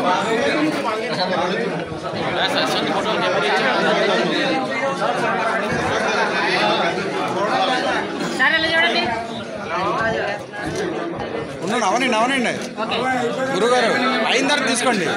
సరే ఇలా చూడండి ఉన్నాడు అవనండి అవనండి గురుగారు అయిన తర్వాత తీసుకోండి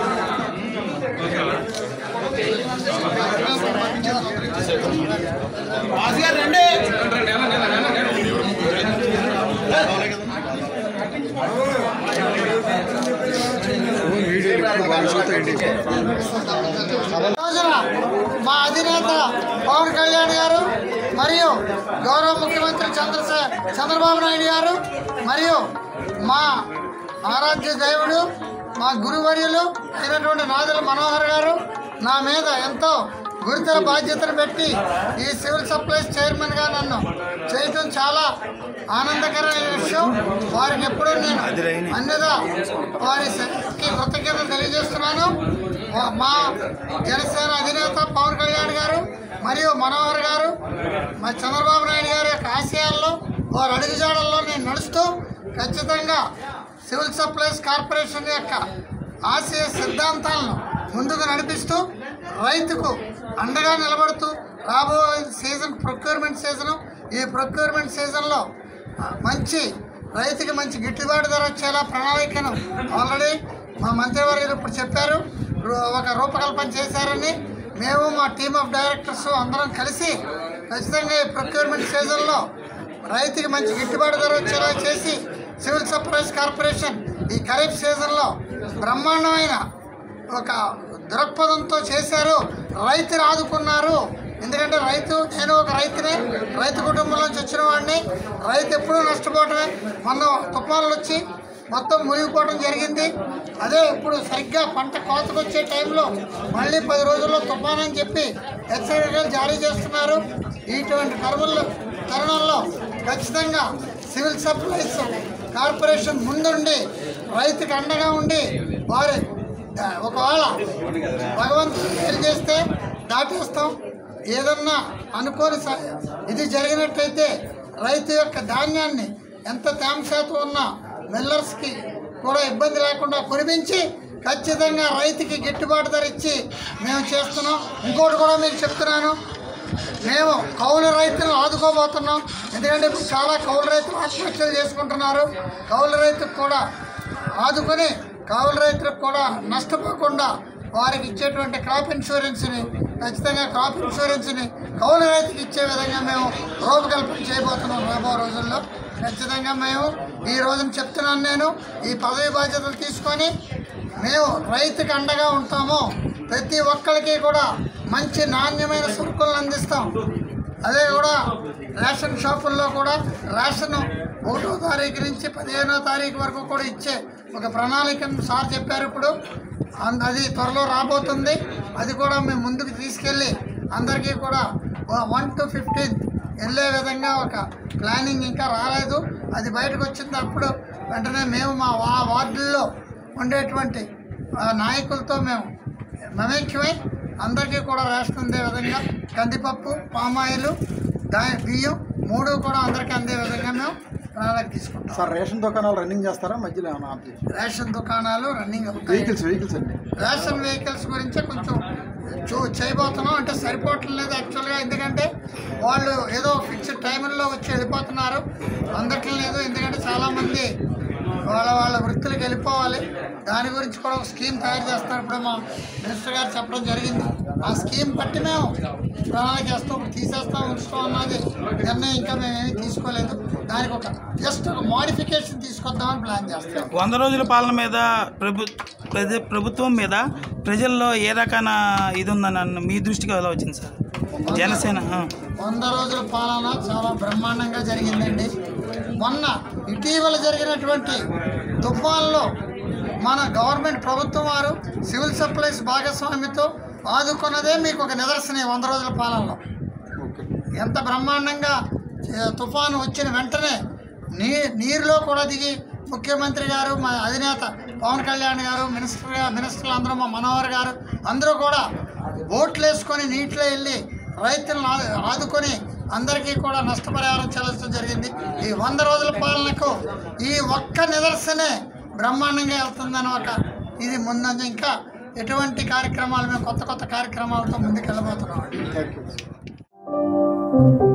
రోజున మా అధినేత పవన్ కళ్యాణ్ గారు మరియు గౌరవ ముఖ్యమంత్రి చంద్రశే చంద్రబాబు నాయుడు గారు మరియు మా ఆరాధ్య దేవుడు మా గురువర్యులు అయినటువంటి నాదుల మనోహర్ గారు నా మీద ఎంతో గురుతర బాధ్యతను పెట్టి ఈ సివిల్ సప్లైస్ చైర్మన్గా నన్ను చేయటం చాలా ఆనందకరమైన విషయం వారికి ఎప్పుడూ నేను అన్యదా వారికి కృతజ్ఞతలు తెలియజేస్తున్నాను వా- మా జనసేన అధినేత పవన్ కళ్యాణ్ గారు మరియు మనోహర్ గారు మా చంద్రబాబు నాయుడు గారి యొక్క ఆశయాల్లో వారి అడుగుజాడల్లో నేను నడుస్తూ ఖచ్చితంగా సివిల్ సప్లైస్ కార్పొరేషన్ యొక్క ఆశయ సిద్ధాంతాలను ముందుకు నడిపిస్తూ రైతుకు అండగా నిలబడుతూ రాబోయే సీజన్ ప్రొక్యూర్మెంట్ సీజను ఈ ప్రొక్యూర్మెంట్ సీజన్లో ఆ, మంచి రైతుకి మంచి గిట్టుబాటు ధర వచ్చేలా ప్రణాళికను ఆల్రెడీ మా మంత్రివర్యులు ఇప్పుడు చెప్పారు రూ- ఒక రూపకల్పన చేశారని మేము మా టీమ్ ఆఫ్ డైరెక్టర్స్ అందరం కలిసి ఖచ్చితంగా ఈ ప్రొక్యూర్మెంట్ సీజన్లో రైతుకి మంచి గిట్టుబాటు ధర వచ్చేలా చేసి సివిల్ సప్లైస్ కార్పొరేషన్ ఈ ఖరీఫ్ సీజన్లో బ్రహ్మాండమైన ఒక దృక్పథంతో చేశారు రైతుని ఆదుకున్నారు ఎందుకంటే రైతు నేను ఒక రైతునే రైతు కుటుంబం నుంచి వచ్చిన వాడిని రైతు ఎప్పుడూ నష్టపోవటమే మొన్న తుఫాన్లు వచ్చి మొత్తం మునిగిపోవడం జరిగింది అదే ఇప్పుడు సరిగ్గా పంట కోతకు వచ్చే టైంలో మళ్ళీ పది రోజుల్లో తుఫాన్ అని చెప్పి హెచ్చరికలు జారీ చేస్తున్నారు ఇటువంటి తరుణంలో తరుణంలో ఖచ్చితంగా సివిల్ సప్లైస్ కార్పొరేషన్ ముందుండి రైతుకి అండగా ఉండి వారి ఆ, ఒకవేళ భగవంతుడు మేలు చేస్తే దాటేస్తాం ఏదన్నా అనుకోని స- ఇది జరిగినట్టయితే రైతు యొక్క ధాన్యాన్ని ఎంత తేమ శాతం ఉన్నా మిల్లర్స్కి కూడా ఇబ్బంది లేకుండా కురిపించి ఖచ్చితంగా రైతుకి గిట్టుబాటు ధర ఇచ్చి మేము చేస్తున్నాం ఇంకోటి కూడా మీకు చెప్తున్నాను మేము కౌలు రైతులను ఆదుకోబోతున్నాం ఎందుకంటే ఇప్పుడు చాలా కౌలు రైతులు ఆత్మహత్యలు చేసుకుంటున్నారు కౌలు రైతుకు కూడా ఆదుకొని కౌలు రైతులకు కూడా నష్టపోకుండా వారికి ఇచ్చేటువంటి క్రాప్ ఇన్సూరెన్స్ని ఖచ్చితంగా క్రాప్ ఇన్సూరెన్స్ని కౌలు రైతుకి ఇచ్చే విధంగా మేము రూపకల్పన చేయబోతున్నాం రాబో రోజుల్లో ఖచ్చితంగా మేము ఈ రోజున చెప్తున్నాను నేను ఈ పదవి బాధ్యతలు తీసుకొని మేము రైతుకి అండగా ఉంటాము ప్రతి ఒక్కరికి కూడా మంచి నాణ్యమైన సరుకులను అందిస్తాం అదే కూడా రేషన్ షాపుల్లో కూడా రేషన్ ఒకటో తారీఖు నుంచి పదిహేనో తారీఖు వరకు కూడా ఇచ్చే ఒక ప్రణాళికను సార్ చెప్పారు ఇప్పుడు అన్- అది త్వరలో రాబోతుంది అది కూడా మేము ముందుకు తీసుకెళ్ళి అందరికీ కూడా వన్ టు ఫిఫ్టీన్ వెళ్ళే విధంగా ఒక ప్లానింగ్ ఇంకా రాలేదు అది బయటకు వచ్చినప్పుడు వెంటనే మేము మా వా వార్డుల్లో ఉండేటువంటి ఆ, నాయకులతో మేము మమేక్యమై అందరికీ కూడా రేషన్ అందే విధంగా కందిపప్పు పామాయిల్ దా బియ్యం మూడు కూడా అందరికీ అందే విధంగా మేము ప్రణాళిక తీసుకుంటాం సార్ రేషన్ దుకాణాలు రన్నింగ్ చేస్తారా మధ్యలో ఏమైనా ఆప్ చేసి రేషన్ దుకాణాలు రన్నింగ్ అవుతాయి వెహికల్స్ వెహికల్స్ అండి రేషన్ వెహికల్స్ గురించి కొంచెం చూ చేయబోతున్నాం అంటే సరిపోవట్లేదు యాక్చువల్గా ఎందుకంటే వాళ్ళు ఏదో ఫిక్స్డ్ టైంలో వచ్చి వెళ్ళిపోతున్నారు అందట్లేదు లేదు ఎందుకంటే చాలామంది వాళ్ళ వాళ్ళ వృత్తులకు వెళ్ళిపోవాలి దాని గురించి కూడా ఒక స్కీమ్ తయారు చేస్తున్నారు ఇప్పుడు మా మినిస్టర్ గారు చెప్పడం జరిగింది ఆ స్కీమ్ బట్టి మేము ప్రణాళిక చేస్తాం ఇప్పుడు తీసేస్తాం ఉంచుతాం అన్నది నిర్ణయం ఇంకా మేమేమి తీసుకోలేదు దానికి ఒక జస్ట్ ఒక మోడిఫికేషన్ తీసుకొద్దామని ప్లాన్ చేస్తాం వంద రోజుల పాలన మీద ప్రభు ప్రజ ప్రభుత్వం మీద ప్రజల్లో ఏ రకాన ఇది ఉందని అన్న మీ దృష్టికి ఎలా వచ్చింది సార్ జనసేన ఆ. వంద రోజుల పాలన చాలా బ్రహ్మాండంగా జరిగిందండి మొన్న ఇటీవల జరిగినటువంటి తుఫాన్లో మన గవర్నమెంట్ ప్రభుత్వం వారు సివిల్ సప్లైస్ భాగస్వామితో ఆదుకున్నదే మీకు ఒక నిదర్శనం ఈ వంద రోజుల పాలనలో ఎంత బ్రహ్మాండంగా ఏ, తుఫాను వచ్చిన వెంటనే నీ నీరులో కూడా దిగి ముఖ్యమంత్రి గారు మా అధినేత పవన్ కళ్యాణ్ గారు మినిస్టర్ గా- మినిస్టర్లు అందరూ మా మనోహర్ గారు అందరూ కూడా బోట్లు వేసుకొని నీటిలో వెళ్ళి రైతులను ఆ- ఆదుకొని అందరికీ కూడా నష్టపరిహారం చెల్లించడం జరిగింది ఈ వంద రోజుల పాలనకు ఈ ఒక్క నిదర్శనే బ్రహ్మాండంగా వెళ్తుందని ఒక ఇది ముందంజ ఇంకా ఎటువంటి కార్యక్రమాలు మేము కొత్త కొత్త కార్యక్రమాలతో ముందుకు వెళ్ళబోతున్నాం థ్యాంక్ యూ